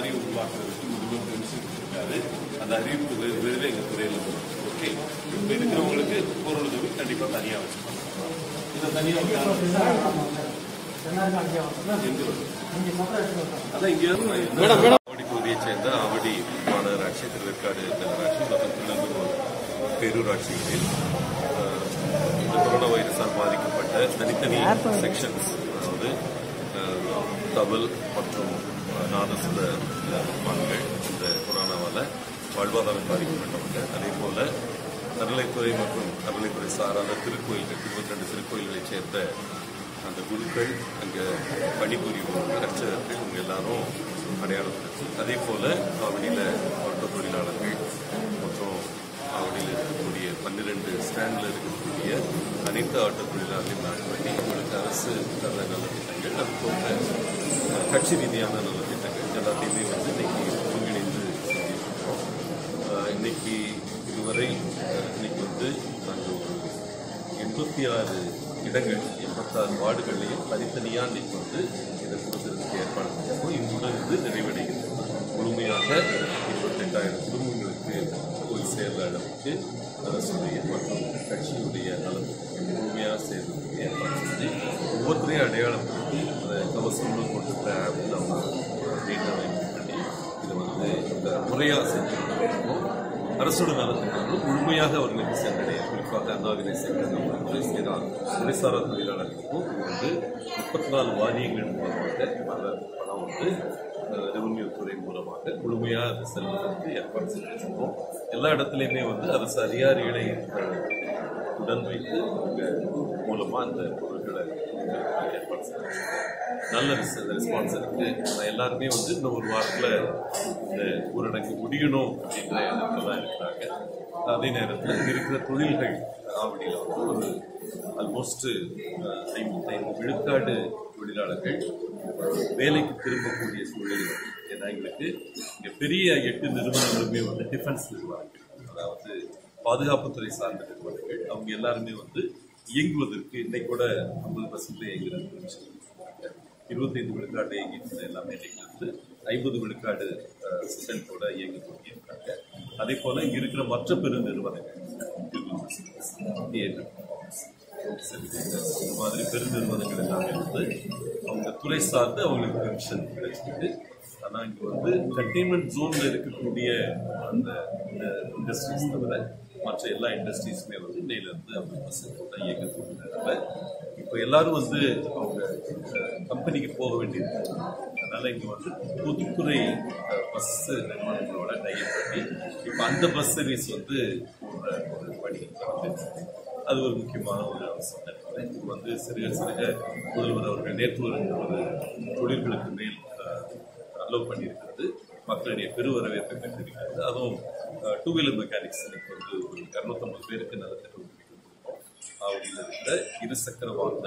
வாரியம் உருவாக்குறதுக்கு முதல்வர் தெரிவிச்சிருக்காரு அந்த அறிவிப்பு வி- விரைவில் எங்கள் துறையில் வரும் ஓகே இப்போ இருக்கிறவங்களுக்கு பொருளுதவி கண்டிப்பாக தனியாக வச்சு பண்ணலாம் இதை தனியாக எங்க வரும் அதான் இங்கே ஆவடி பகுதியை சேர்ந்த ஆவடி மாநகராட்சி திருவேற்காடு நகராட்சி மற்றும் திருநெல்வேலி பேரூராட்சிகளில் அஹ், இந்த கொரோனா வைரஸால் பாதிக்கப்பட்ட தனித்தனி செக்ஷன்ஸ் அதாவது அஹ், தவில் மற்றும் அஹ், நாதசுர மான்கள் இந்த கொரோனாவால் வாழ்வாதாரம் பாதிக்கப்பட்டவங்க அதே போல அறநிலைத்துறை மற்றும் அறநிலைத்துறை சாராத திருக்கோயில்கள் இருபத்தி ரெண்டு திருக்கோயில்களைச் சேர்ந்த அந்த குருக்கள் அங்கே பணிபுரியும் அர்ச்சகர்கள் இவங்க எல்லாரும் அடையாளப்படுத்தி அதே போல ஆவடியில் ஆட்டோ தொழிலாளர்கள் மற்றும் ஆவடியில் இருக்கக்கூடிய பன்னிரெண்டு ஸ்டாண்டில் இருக்கக்கூடிய அனைத்து ஆட்டோ தொழிலாளர்களையும் நாடு பண்ணி உங்களுக்கு அரசு தர நலத்திட்டங்கள் அது போன்ற அஹ், கட்சி ரீதியான நலத்திட்டங்கள் எல்லாத்தையுமே வந்து இன்னைக்கு ஒருங்கிணைந்து செஞ்சிருக்கிறோம் அஹ், இன்னைக்கு இதுவரை அஹ், இன்னைக்கு வந்து நாங்கள் ஒரு எண்பத்தி ஆறு இடங்கள் எண்பத்தாறு வார்டுகள்லையும் தனித்தனியாக இன்னைக்கு வந்து இதை கொடுக்கறதுக்கு ஏற்பாடு பண்ணியிருக்கோம் இன்றுடன் இது நிறைவடைகிறது முழுமையாக இருபத்தெட்டாயிரம் குடும்பங்களுக்கு போய் சேர்ற அளவுக்கு அரசுடைய மற்றும் கட்சியுடைய நலத்திட்டங்கள் முழுமையாக சேர்றதுக்கு ஏற்பாடு செஞ்சு ஒவ்வொருத்தரையும் அடையாளப்படுத்தி அந்த கவசங்கள் போட்டுக்கிற ஆப் நம்ம மீட்டமைப்பு பண்ணி இதை வந்து இந்த முறையாக செஞ்சுருக்கோம் அரசோட நலத்திட்டங்களும் முழுமையாக அவர்களுக்கு சென்றடைய குறிப்பாக அன்னாவினை சேர்ந்த துறை செய்த துறைசாரா தொழிலாளர்களுக்கும் இது வந்து முப்பத்தி நாலு வாரியங்கள் மூலமாக வர பணம் வந்து ரெவன்யூ துறை மூலமாக முழுமையாக அது செல்வதற்கு ஏற்பாடு செஞ்சிருக்கோம் எல்லா இடத்துலையுமே வந்து அரசு அதிகாரிகளை அஹ், உடன் வைத்து அவங்க மூலமா அந்த பொருட்களை கொடுக்கறதுக்கு ஏற்பாடு செஞ்சிருக்கோம் நல்ல ரெஸ்பான்ஸ் இருக்கு ஆனா எல்லாருமே வந்து இந்த ஒரு வாரத்துல இந்த ஊரடங்கு முடியணும் அப்படின்ற எண்ணத்துல தான் இருக்கிறாங்க அதே நேரத்தில் இங்க இருக்கிற தொழில்கள் ஆவடியில் வந்து ஒரு ஆல்மோஸ்ட் ஐம்பத்தைந்து விழுக்காடு தொழிலாளர்கள் அஹ், வேலைக்கு திரும்பக்கூடிய சூழல் இருக்கு. ஏன்னா எங்களுக்கு இங்க பெரிய எட்டு நிறுவனங்களுமே வந்து டிஃபென்ஸ் நிறுவனங்கள் அதாவது பாதுகாப்புத்துறை சார்ந்த நிறுவனங்கள் அவங்க எல்லாருமே வந்து இயங்குவதற்கு இன்னைக்கு கூட ஐம்பது பர்சன்ட் இயங்குறது இருபத்தைந்து விழுக்காடு இயங்கிட்டு எல்லாமே இன்னைக்கு வந்து ஐம்பது விழுக்காடு ஸ்ட்ரென்த்தோட இயங்க தொடங்கியிருக்காங்க அதே போல இங்க இருக்கிற மற்ற பெரு நிறுவனங்கள் theatre, இந்த மாதிரி பெருநிறுவனங்கள் எல்லாமே வந்து அவங்க துறை சார்ந்து அவங்களுக்கு பென்ஷன் கிடைச்சிருக்கு ஆனா இங்க வந்து கண்டெய்ன்மெண்ட் ஜோன்ல இருக்கக்கூடிய அந்த இண்டஸ்ட்ரீஸ் தவிர மற்ற எல்லா இண்டஸ்ட்ரீஸுமே வந்து இன்னையில இருந்து ஐம்பது பர்சன்ட் தான் இயங்க போகிறதுனால இப்போ எல்லாரும் வந்து அவங்க கம்பெனிக்கு போக வேண்டியது அதனால இங்க வந்து பொதுத்துறை பஸ் நிறுவனங்களோட டைப் பண்ணி இப்போ அந்த பஸ் சர்வீஸ் வந்து ஒரு ஒரு பணி நடந்துட்டு அது ஒரு முக்கியமான ஒரு அவசியம் நினைக்கிறேன் இது வந்து சிறுக சிறுக முதல்வர் அவர்கள் நேற்று ஒரு ஒரு தொழில்களுக்கு மேல் அலோவ் பண்ணியிருக்கிறது மக்களுடைய பெரு வரவேற்பை பெற்றிருக்கிறது அதுவும் டூ வீலர் மெக்கானிக்ஸ் இன்னைக்கு வந்து ஒரு இரநூத்தம்பது பேருக்கு நலத்திட்டம் ஆவடியில் இருக்கிற இருசக்கர வாகன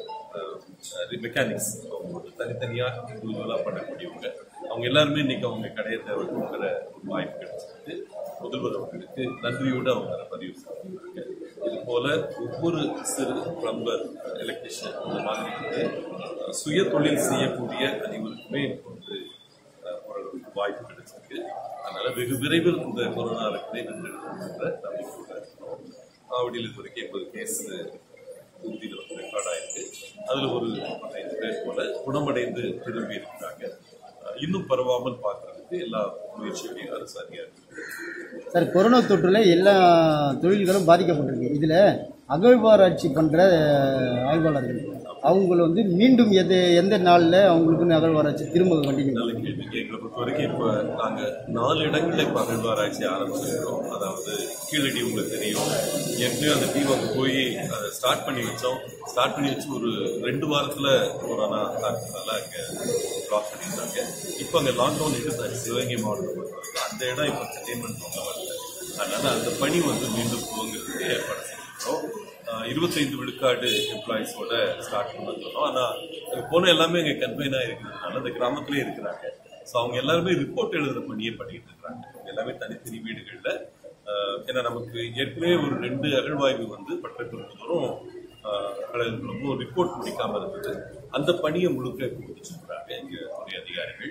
மெக்கானிக்ஸ் அவங்க வந்து தனித்தனியாக இண்டிவிஜுவலாக பண்ணக்கூடியவங்க அவங்க எல்லாருமே இன்னைக்கு அவங்க கடையை தேவைப்படுங்கிற ஒரு வாய்ப்பு கிடைச்சிருக்கு முதல்வர் அவர்களுக்கு நன்றியோடு அவங்க அதை பதிவு செஞ்சிருக்காங்க இது போல ஒவ்வொரு சிறு பிளம்பர் எலக்ட்ரிஷியன் இந்த மாதிரி வந்து அஹ், சுய தொழில் செய்யக்கூடிய அனைவருக்குமே இப்போ வந்து அஹ், ஓரளவுக்கு வாய்ப்பு கிடைச்சிருக்கு அதனால வெகு விரைவில் இந்த கொரோனா இருக்கிறதை வென்றெடுக்கின்ற நம்பிக்கையோட இருக்கிறோம் ஆவடியில் இது வரைக்கும் எண்பது கேஸ் உறுதியில் வந்து ரெக்கார்ட் ஆயிருக்கு அதுல ஒரு பதினைந்து பேர் போல குணமடைந்து திரும்பி இருக்கிறாங்க அஹ், இன்னும் பரவாமல் பார்க்கறதுக்கு எல்லா முயற்சிகளையும் அரசு அதிகாரிகள் சார் கொரோனா தொற்றுல எல்லா தொழில்களும் பாதிக்கப்பட்டிருக்கு இதுல அகழ்வாராய்ச்சி பண்ற அஹ், ஆய்வாளர்கள் அவங்கள வந்து மீண்டும் எது எந்த நாள்ல அவங்களுக்கு அகழ்வாராய்ச்சி திரும்ப கண்டினியூ நல்ல கேள்வி எங்களை பொறுத்த வரைக்கும் இப்ப நாங்க நாலு இடங்கள்ல இப்ப அகழ்வாராய்ச்சி ஆரம்பிச்சிருக்கிறோம் அதாவது கீழடி உங்களுக்கு தெரியும் ஏற்கனவே அந்த டீம் அங்க போய் அதை ஸ்டார்ட் பண்ணி வச்சோம் ஸ்டார்ட் பண்ணி வச்சு ஒரு ரெண்டு வாரத்துல கொரோனா தாக்குனால அங்க பிளாக் பண்ணியிருந்தாங்க இப்போ அங்க லாக்டவுன் இருந்தாரு சிவகங்கை மாவட்டத்தை பொறுத்த வரைக்கும் அந்த இடம் இப்போ கண்டெய்ன்மெண்ட் பண்ண வரல அதனால அந்த பணி வந்து மீண்டும் துவங்குறதுக்கு ஏற்பாடு செஞ்சிருக்கிறோம் ஆஹ் இருபத்தைந்து விழுக்காடு எம்ப்ளாயிஸோட ஸ்டார்ட் பண்ண சொன்னோம் ஆனா அங்க போன எல்லாமே இங்க கன்ஃபைனா இருக்கிறதுனால அந்த கிராமத்திலே இருக்கிறாங்க ஸோ அவங்க எல்லாருமே ரிப்போர்ட் எழுதுற பணியே பண்ணிட்டு இருக்காங்க அவங்க எல்லாமே தனித்தனி வீடுகள்ல ஆஹ் ஏன்னா நமக்கு ஏற்கனவே ஒரு ரெண்டு அகழ்வாய்வு வந்து பட்டப்பெரும்புதூரும் அகழ்களுக்கும் ரிப்போர்ட் முடிக்காம இருந்தது அந்த பணியை முழுக்க முடிச்சிருக்கிறாங்க இங்க துறை அதிகாரிகள்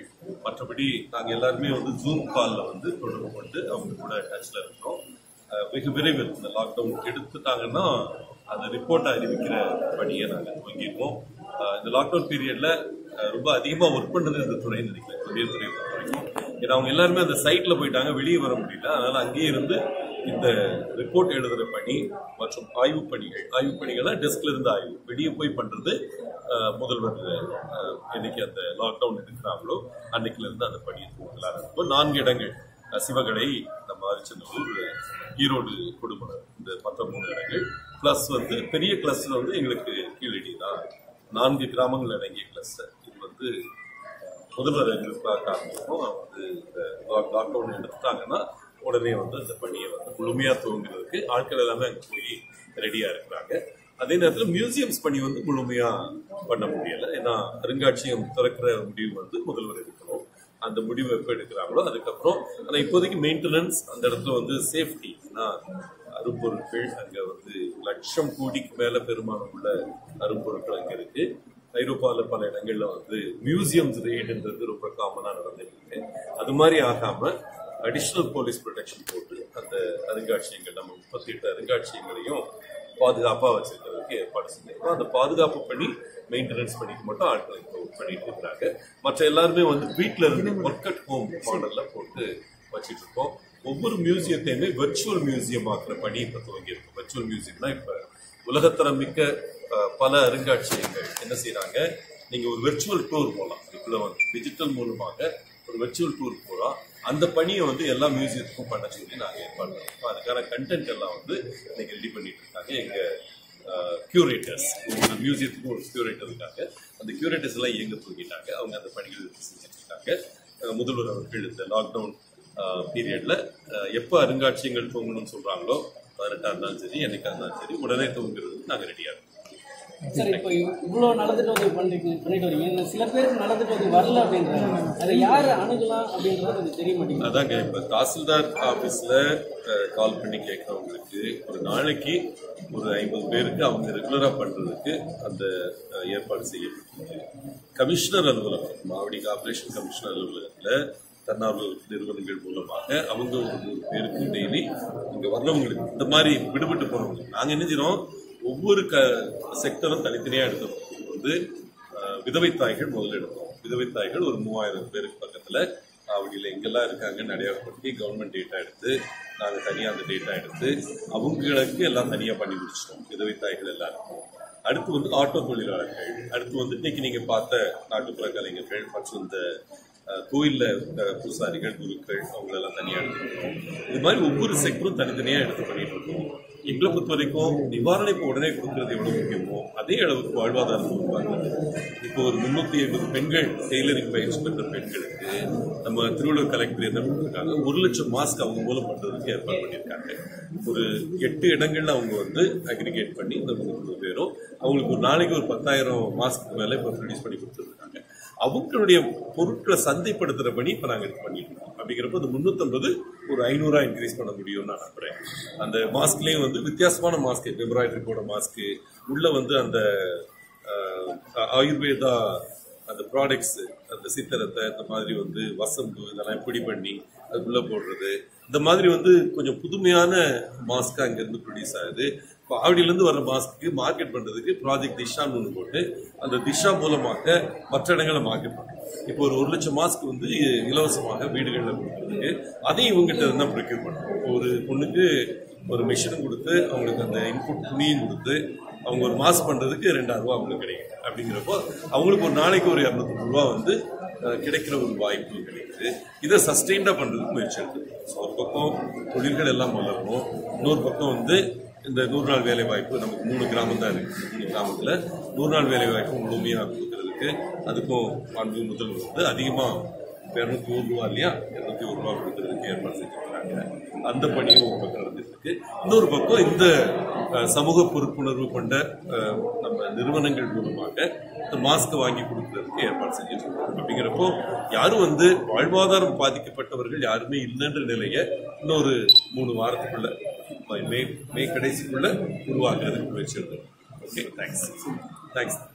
மற்றபடி நாங்க எல்லாருமே வந்து ஜூம் கால்ல வந்து தொடர்பு கொண்டு அவங்க கூட டச்ல இருக்கிறோம் அஹ் வெகு விரைவில் இந்த லாக்டவுன் எடுத்துட்டாங்கன்னா அந்த ரிப்போர்ட்டை அறிவிக்கிற பணியை நாங்கள் துவங்கியிருக்கோம் அஹ் இந்த லாக்டவுன் பீரியட்ல ரொம்ப அதிகமா ஒர்க் பண்ணது இந்த துறைன்னு நினைக்கிறேன் தொழில் துறை பொறுத்த வரைக்கும் ஏன்னா அவங்க எல்லாருமே அந்த சைட்ல போயிட்டாங்க வெளியே வர முடியல அதனால அங்கேயே இருந்து இந்த ரிப்போர்ட் எழுதுற பணி மற்றும் ஆய்வு பணிகள் ஆய்வு பணிகளை டெஸ்க்ல இருந்து ஆய்வு வெளியே போய் பண்றது அஹ், முதல்வர் அஹ், என்னைக்கு அந்த லாக்டவுன் எடுக்கிறாங்களோ அன்னைக்குல இருந்து அந்த பணியை துவங்கலாம் இருக்கும் நான்கு இடங்கள் அஹ், சிவகடை நம்ம அரிச்சந்தூர் ஈரோடு கொடுமணம் இந்த பத்தொன்பது இடங்கள் பிளஸ் வந்து பெரிய கிளஸ்டர் வந்து எங்களுக்கு கீழடி தான் நான்கு கிராமங்கள் அடங்கிய கிளஸ்டர் இது வந்து முதல்வர் எங்களுக்காக ஆரம்பிக்கும் வந்து இந்த லாக்டவுன் எடுத்துட்டாங்கன்னா உடனே வந்து இந்த பணியை வந்து முழுமையா துவங்குறதுக்கு ஆட்கள் எல்லாமே அங்கே போய் ரெடியா இருக்கிறாங்க அதே நேரத்தில் மியூசியம்ஸ் பணி வந்து முழுமையா பண்ண முடியல ஏன்னா அருங்காட்சியகம் திறக்கிற முடிவு வந்து முதல்வர் எடுக்கணும் அந்த முடிவு எப்போ எடுக்கிறாங்களோ அதுக்கப்புறம் ஆனால் இப்போதைக்கு மெயின்டெனன்ஸ் அந்த இடத்துல வந்து சேஃப்டி அரும்பொருட்கள் அங்க வந்து லட்சம் கோடிக்கு மேல பெருமானம் உள்ள அரும்பொருட்கள் அங்க இருக்கு ஐரோப்பாவில் பல இடங்கள்ல வந்து மியூசியம்ஸ் ரெய்டுன்றது ரொம்ப காமனா நடந்துட்டு இருக்கு அது மாதிரி ஆகாம அடிஷனல் போலீஸ் ப்ரொடெக்ஷன் போட்டு அந்த அருங்காட்சியங்கள் நம்ம முப்பத்தி எட்டு அருங்காட்சியங்களையும் பாதுகாப்பா வச்சிருக்கிறதுக்கு ஏற்பாடு செஞ்சிருக்கோம் அந்த பாதுகாப்பு பண்ணி மெயின்டெனன்ஸ் பண்ணிட்டு மட்டும் ஆட்கள் இப்போ பண்ணிட்டு இருக்கிறாங்க மற்ற எல்லாருமே வந்து வீட்ல இருந்து ஒர்க் அட் ஹோம் மாடல்ல போட்டு வச்சிட்டு இருக்கோம் ஒவ்வொரு மியூசியத்தையுமே வெர்ச்சுவல் மியூசியம் ஆக்குற பணி இப்ப துவங்கி இருக்கும் வெர்ச்சுவல் மியூசியம்னா இப்ப உலகத்தரம் மிக்க அஹ், பல அருங்காட்சியகங்கள் என்ன செய்றாங்க நீங்க ஒரு வெர்ச்சுவல் டூர் போகலாம் இதுக்குள்ள வந்து டிஜிட்டல் மூலமாக ஒரு வெர்ச்சுவல் டூர் போகலாம் அந்த பணியை வந்து எல்லா மியூசியத்துக்கும் பண்ண சொல்லி நாங்க ஏற்பாடு பண்ணிருக்கோம் அதுக்கான கண்டென்ட் எல்லாம் வந்து இன்னைக்கு ரெடி பண்ணிட்டு இருக்காங்க எங்க கியூரேட்டர்ஸ் ஒவ்வொரு மியூசியத்துக்கும் ஒரு கியூரேட்டர் இருக்காங்க அந்த கியூரேட்டர்ஸ் எல்லாம் இயங்க தூங்கிட்டாங்க அவங்க அந்த பணிகள் செஞ்சுட்டு இருக்காங்க அஹ் முதல்வர் அவர்கள் இந்த லாக்டவுன் பீரியட்ல எப்போ அருங்காட்சியங்கள் துவங்கணும்னு சொல்றாங்களோ பதினெட்டா இருந்தாலும் சரி என்னைக்கா இருந்தாலும் சரி உடனே துவங்குறதுக்கு நாங்க ரெடியா இருக்கோம் சார் இப்போ இவ்வளோ நடந்துட்டு வந்து பண்ணிட்டு பண்ணிட்டு வரீங்க இந்த சில பேருக்கு நடந்துட்டு வந்து வரல அப்படின்றாங்க அதை யார் அணுகலாம் அப்படின்றது எனக்கு தெரிய மாட்டேங்குது அதாங்க இப்ப தாசில்தார் ஆபீஸ்ல கால் பண்ணி கேட்கறவங்களுக்கு ஒரு நாளைக்கு ஒரு ஐம்பது பேருக்கு அவங்க ரெகுலரா பண்றதுக்கு அந்த அஹ், ஏற்பாடு செய்யப்பட்டிருக்கு கமிஷனர் அலுவலகம் மாவடி கார்பரேஷன் கமிஷனர் அலுவலகத்துல தன்னார்வ நிறுவனங்கள் மூலமாக அவங்க ஒரு நூறு பேருக்கு டெய்லி இங்க வர்றவங்களுக்கு இந்த மாதிரி விடுபட்டு போறவங்க நாங்க என்ன செய்றோம் ஒவ்வொரு க செக்டரும் தனித்தனியா எடுத்தோம் இது வந்து அஹ், விதவை தாய்கள் முதல்ல எடுத்தோம் விதவை தாய்கள் ஒரு மூவாயிரம் பேருக்கு பக்கத்துல அவடியில் எங்கெல்லாம் இருக்காங்கன்னு அடையாளப்படுத்தி கவர்மெண்ட் டேட்டா எடுத்து நாங்கள் தனியாக அந்த டேட்டா எடுத்து அவங்களுக்கு எல்லாம் தனியாக பண்ணி முடிச்சிட்டோம் விதவை தாய்கள் எல்லாருக்கும் அடுத்து வந்து ஆட்டோ தொழிலாளர்கள் அடுத்து வந்து இன்னைக்கு நீங்க பார்த்த நாட்டுப்புற கலைஞர்கள் மற்றும் இந்த அஹ், கோயில்ல அஹ், பூசாரிகள் குருக்கள் அவங்களெல்லாம் தனியா எடுத்துருக்கோம் இது மாதிரி ஒவ்வொரு செக்டரும் தனித்தனியா எடுத்து பண்ணிட்டு இருக்கோம் எங்களை பொறுத்த வரைக்கும் நிவாரணம் இப்போ உடனே கொடுக்கறது எவ்வளவு முக்கியமோ அதே அளவுக்கு வாழ்வாதாரத்தை உருவாக்குறது இப்போ ஒரு முன்னூத்தி ஐம்பது பெண்கள் டெய்லரிங் பயிற்சி பெற்ற பெண்களுக்கு நம்ம திருவள்ளூர் கலெக்டர் என்ன பண்ணிருக்காங்க ஒரு லட்சம் மாஸ்க் அவங்க மூலம் பண்றதுக்கு ஏற்பாடு பண்ணியிருக்காங்க ஒரு எட்டு இடங்கள்ல அவங்க வந்து அக்ரிகேட் பண்ணி இந்த முன்னூறு பேரும் அவங்களுக்கு ஒரு நாளைக்கு ஒரு பத்தாயிரம் மாஸ்க்கு மேல இப்போ ப்ரொடியூஸ் பண்ணி கொடுத்துருக்காங்க அவங்களுடைய பொருட்களை சந்தைப்படுத்துற பணி இப்ப நாங்க இது பண்ணிட்டு இருக்கோம் அப்படிங்கிறப்ப இந்த முன்னூத்தம்பது ஒரு ஐநூறா இன்க்ரீஸ் பண்ண முடியும்னு நான் நம்புறேன் அந்த மாஸ்க்லயும் வந்து வித்தியாசமான மாஸ்க் எம்ப்ராய்டரி போட மாஸ்க் உள்ள வந்து அந்த அஹ், ஆயுர்வேதா அந்த ப்ராடக்ட்ஸ் அந்த சித்திரத்தை இந்த மாதிரி வந்து வசம்பு இதெல்லாம் பொடி பண்ணி அதுக்குள்ள போடுறது இந்த மாதிரி வந்து கொஞ்சம் புதுமையான மாஸ்க் அங்கிருந்து ப்ரொடியூஸ் ஆகுது இப்போ ஆவடியிலேருந்து வர மாஸ்க்கு மார்க்கெட் பண்றதுக்கு ப்ராஜெக்ட் திஷான்னு ஒன்று போட்டு அந்த திஷா மூலமாக மற்ற இடங்களை மார்க்கெட் பண்ணுறோம் இப்போ ஒரு ஒரு லட்சம் மாஸ்க் வந்து இலவசமாக வீடுகளில் கொடுக்குறதுக்கு அதையும் இவங்ககிட்ட இருந்தால் ப்ரொக்யூர் பண்ணுறோம் ஒரு பொண்ணுக்கு ஒரு மிஷினும் கொடுத்து அவங்களுக்கு அந்த இன்புட் துணியும் கொடுத்து அவங்க ஒரு மாசம் பண்றதுக்கு ரெண்டாயிரம் ரூபாய் அவங்களுக்கு கிடைக்கும் அப்படிங்கிறப்போ அவங்களுக்கு ஒரு நாளைக்கு ஒரு இரநூத்தம்பது ரூபா வந்து அஹ், கிடைக்கிற ஒரு வாய்ப்பு கிடைக்குது இதை சஸ்டெயின்டா பண்றதுக்கு முயற்சி எடுக்குது ஸோ ஒரு பக்கம் தொழில்கள் எல்லாம் வளரணும் இன்னொரு பக்கம் வந்து இந்த நூறு நாள் வேலை வாய்ப்பு நமக்கு மூணு கிராமம் தான் இருக்கு மூணு கிராமத்துல நூறு நாள் வேலை வாய்ப்பு முழுமையா கொடுக்கறதுக்கு அதுக்கும் மாண்பு முதல்வர் வந்து அதிகமா இரநூத்தி ஒரு ரூபா இல்லையா இரநூத்தி ஒரு ரூபா கொடுக்கறதுக்கு ஏற்பாடு செஞ்சிருக்காங்க அந்த பணியும் ஒரு பக்கம் நடந்துட்டு இருக்கு இன்னொரு பக்கம் இந்த அஹ், சமூக பொறுப்புணர்வு கொண்ட அஹ், நம்ம நிறுவனங்கள் மூலமாக இந்த மாஸ்க் வாங்கி கொடுக்கறதுக்கு ஏற்பாடு செஞ்சுட்டு இருக்கோம் அப்படிங்கிறப்போ யாரும் வந்து வாழ்வாதாரம் பாதிக்கப்பட்டவர்கள் யாருமே இல்லைன்ற நிலையை இன்னொரு மூணு வாரத்துக்குள்ள மே மே கடைசிக்குள்ள உருவாக்குறதுக்கு முயற்சி எடுக்கணும் ஓகே தேங்க்ஸ் தேங்க்ஸ்